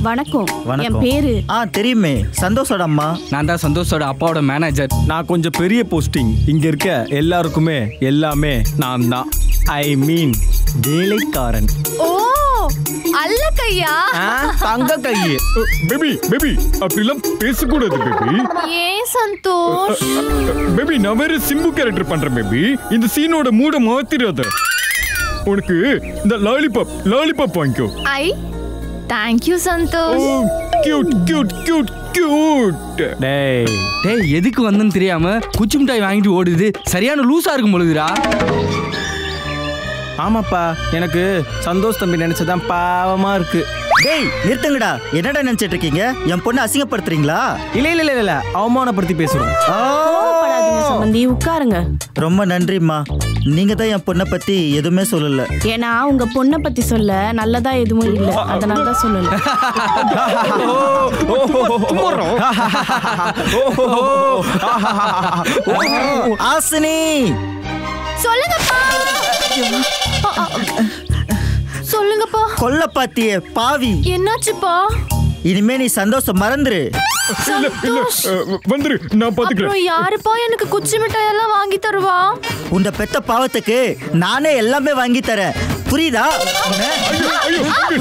வணக்கம் என் வணக்கம் பேரு ஆ தெரியுமே சந்தோஷோட அம்மா நான் தான் சந்தோஷோட அப்பாவோட மேனேஜர் நான் கொஞ்சம் பெரிய போஸ்டிங் இங்க இருக்க எல்லாருக்குமே எல்லாமே நான் தான் ஐ மீன் வேலைக்காரன் ஓ அல்ல கையா தங்க கையே பேபி பேபி அப்படிலாம் பேசக்கூடாது பேபி ஏன் சந்தோஷ் பேபி நான் வேற சிம்பு கேரக்டர் பண்றேன் பேபி இந்த சீனோட மூட மாத்திராத உனக்கு இந்த லாலிபாப் லாலிபாப் வாங்கிக்கோ ஐ தேங்க்யூ ஓ Santhosh cute cute cute cute டேய் டேய் எதுக்கு வந்தேன்னு தெரியாம குச்சி மிட்டாய் வாங்கிட்டு ஓடுது சரியான லூசா இருக்கும் பொழுதுடா ஆமாப்பா எனக்கு சந்தோஷ் தம்பி நினைச்சதான் பாவமா இருக்கு டேய் நிறுத்துங்கடா என்னடா நினைச்சிட்டு இருக்கீங்க என் பொண்ணை அசிங்கப்படுத்துறீங்களா இல்ல இல்ல இல்ல இல்ல அவமானப்படுத்தி பேசுறோம் ஆ, கோவப்படாதீங்க சம்பந்தி உட்காருங்க ரொம்ப நன்றிம்மா நீங்க தான் என் பொண்ணை பத்தி எதுவுமே சொல்லல ஏன்னா உங்க பொண்ணை பத்தி சொல்ல நல்லதா எதுவும் இல்ல அதனால தான் சொல்லல ஆசினி சொல்லுங்கப்பா அ, அ, சொல்லுங்கப்பா கொல்ல பாத்தியே பாவி என்னாச்சுப்பா இனிமே நீ சந்தோஷம் மறந்துரு இல்ல இல்ல அஹ், வந்துரு நான் பாத்துக்கிறேன் அப்புறம் யாருப்பா எனக்கு குச்சி மிட்டாய் எல்லாம் வாங்கி தருவா உண்ட பெத்த பாவத்துக்கு நானே எல்லாமே வாங்கி தரேன் புரியுதா உன்னை? ஐயோ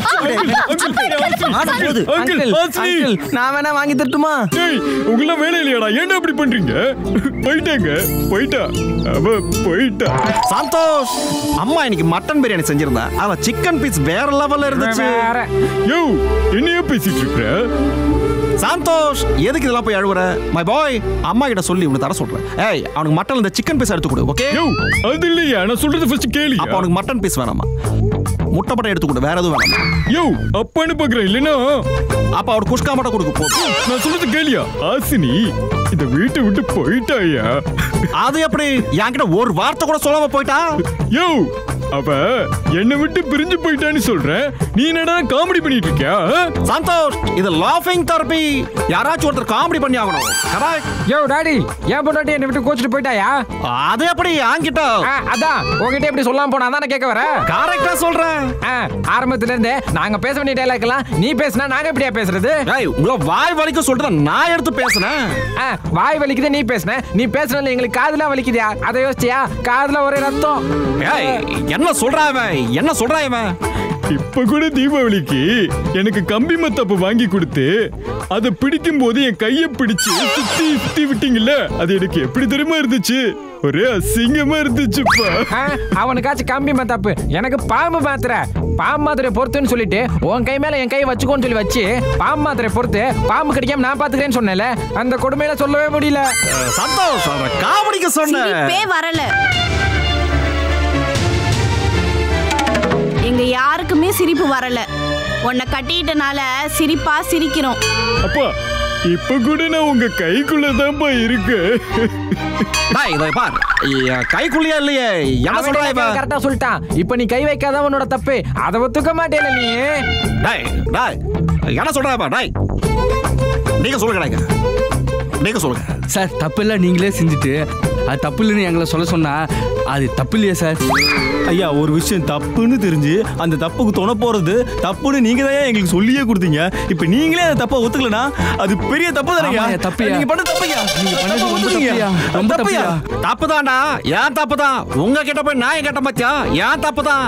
ஆனா போது. அங்கிள் அங்கிள் ஆசினி அங்கிள் நான் வேணா வாங்கி தரட்டுமா டேய் உங்கள வேலை இல்லையாடா ஏன்டா அப்படி பண்றீங்க போயிட்டாங்க போயிட்டா அவ போயிட்டா சந்தோஷ் அம்மா இன்னைக்கு மட்டன் பிரியாணி செஞ்சிருந்தா அவ சிக்கன் பீஸ் வேற லெவல்ல இருந்துச்சு யோ என்னைய பேசிட்டு இருக்க சந்தோஷ் எதுக்கு இதெல்லாம் போய் அழுவுற மை பாய் அம்மா கிட்ட சொல்லி உனக்கு தர சொல்றேன் ஏய் அவனுக்கு மட்டன் இந்த சிக்கன் பீஸ் எடுத்து கொடு ஓகே யோ அது இல்லையா நான் சொல்றது ஃபர்ஸ்ட் கேளு அப்ப அவனுக்கு மட்டன் பீஸ் வேணாமா முட்டை பட்டை எடுத்து கொடு வேற எதுவும் வேணாமா யோ அப்பான்னு பாக்குறேன் இல்லைன்னா அப்ப அவர் குஷ்கா மட்டும் கொடுக்க போதும் நான் சொல்றது கேளியா ஆசினி இந்த வீட்டை விட்டு போயிட்டாயா அது எப்படி என்கிட்ட ஒரு வார்த்தை கூட சொல்லாம போயிட்டா யோ அவ என்னை விட்டு பிரிஞ்சு போயிட்டான்னு சொல்றேன் நீ என்னடா காமெடி பண்ணிட்டு இருக்கியா ஆ? சந்தோஷ் இது லாஃபிங் தெரப்பி யாராச்சும் ஒருத்தர் காமெடி பண்ணி ஆகணும் கரெக்ட் யோ டாடி ஏன் பொண்டாட்டி என்னை விட்டு கோச்சிட்டு போயிட்டாயா அது எப்படி என்கிட்ட ஆ, அதான் உங்ககிட்ட எப்படி சொல்லாம போனா அதான் நான் கேட்க வரேன் கரெக்டா சொல்றேன் ஆ, ஆரம்பத்துல இருந்தே நாங்க பேச வேண்டிய டைலாக் எல்லாம் நீ பேசினா நாங்க எப்படியா பேசுறது ஏய் உங்கள வாய் வலிக்க சொல்லிட்டு நான் எடுத்து பேசுனேன் ஆ, வாய் வலிக்குது நீ பேசுன நீ பேசுனதுல எங்களுக்கு காதுல வலிக்குதியா அதை யோசிச்சியா காதுல ஒரே ரத்தம் ஏய் என்ன சொல்றா இவன் என்ன சொல்றா இவன் இப்ப கூட தீபாவளிக்கு எனக்கு கம்பி மத்தாப்பு வாங்கி கொடுத்து அதை பிடிக்கும் போது என் கைய பிடிச்சு சுத்தி சுத்தி விட்டீங்கல்ல அது எனக்கு எப்படி தெரியுமா இருந்துச்சு ஒரே அசிங்கமா இருந்துச்சுப்பா ஆ, அவனுக்காச்சும் கம்பி தப்பு எனக்கு பாம்பு மாத்திரை பாம்பு மாத்திரை பொறுத்துன்னு சொல்லிட்டு உன் கை மேல என் கை வச்சுக்கோன்னு சொல்லி வச்சு பாம்பு மாத்திரை பொறுத்து பாம்பு கடிக்காம நான் பாத்துக்கிறேன்னு சொன்னேன்ல அந்த கொடுமையில சொல்லவே முடியல சந்தோஷ் அவன் காமெடிக்கு சொன்னேன் சிரிப்பே வரல எங்க யாருக்குமே சிரிப்பு வரல உன்னை கட்டிட்டனால சிரிப்பா சிரிக்கிறோம் அப்பா இப்ப கூட நான் உங்க கைக்குள்ளதான்ப்பா இருக்கு டேய் இதை பார் என் கைக்குள்ளேயே இல்லையே என்ன சொல்றா இவன் கரெக்டா சொல்லிட்டான் இப்ப நீ கை வைக்காத உன்னோட தப்பு அதை ஒத்துக்க மாட்டேல நீ டேய் டேய் என்ன சொல்றா இவன் டேய் நீங்க சொல்லுங்க டேய். நீங்க சொல்லுங்க சார் தப்பு எல்லாம் நீங்களே செஞ்சுட்டு அது தப்பு இல்லைன்னு எங்களை சொல்ல சொன்னா அது தப்பு இல்லையா சார் ஐயா ஒரு விஷயம் தப்புன்னு தெரிஞ்சு அந்த தப்புக்கு துணை போறது தப்புன்னு நீங்க தான் எங்களுக்கு சொல்லியே கொடுத்தீங்க இப்ப நீங்களே அந்த தப்பை ஒத்துக்கலனா அது பெரிய தப்பு தானேயா ஆமாய்யா, தப்புயா. நீங்க பண்ண தப்பையா நீங்க பண்ணது ரொம்ப தப்புயா, ரொம்ப தப்புயா. தப்பு தான்டா ஏன் தப்பு தான் உங்க கிட்ட போய் நான் கேட்ட மச்சான் ஏன் தப்பு தான்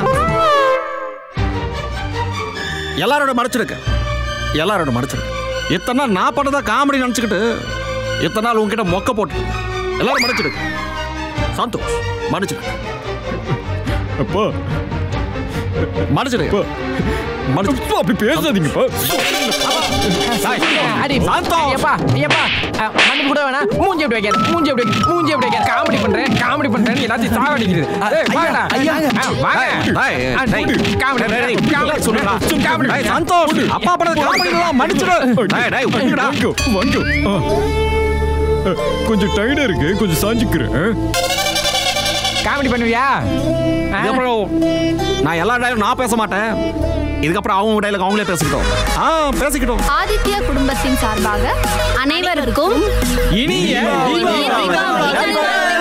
எல்லாரோட மறைச்சிருக்க எல்லாரோட மறைச்சிருக்க இத்தனை நாள் நான் பண்ணதா காமெடி நினச்சிக்கிட்டு இத்தனை நாள் உங்ககிட்ட மொக்க போட்டு எல்லாரும் மறைச்சிருக்க சந்தோஷ் மன்னிச்சிருக்க அப்பா மன்னிச்சிருக்க மன்னிச்சு அப்பா, அப்படி பேசாதீங்கப்பா அடி சாந்தம். ஐயப்பா ஐயப்பா அஹ், மன்னிப்பு கூட வேணாம் மூஞ்சி எப்படி வைக்காத மூஞ்சி எப்படி வைக்க மூஞ்சி எப்படி வைக்க காமெடி பண்றேன் காமெடி பண்றேன் எல்லாத்தையும் சாவடிக்குது ஏய், வாங்கடா அஹ், வாங்க டேய், அஹ், டேய், காமெடி டேய், டேய், காமெடி சொல்லுடா. காமெடி டேய், சந்தோஷ் அப்பா பண்ணது காமெடி எல்லாம் மன்னிச்சிடு டேய் டேய் விட்டுடுடா. வாங்கோ வாங்கோ ஆ. அ, கொஞ்சம் டயர்டா இருக்கு கொஞ்சம் சாஞ்சுக்கிறேன் காமெடி பண்ணுவியா அஹ், இதுக்கப்புறம் நான் எல்லா டைலும் நான் பேச மாட்டேன் இதுக்கப்புறம் அவங்க டைலாக் அவங்களே பேசிக்கிட்டோம் ஆ பேசிக்கிட்டோம் ஆதித்யா குடும்பத்தின் சார்பாக அனைவருக்கும் இனிய இனிய தீபாவளி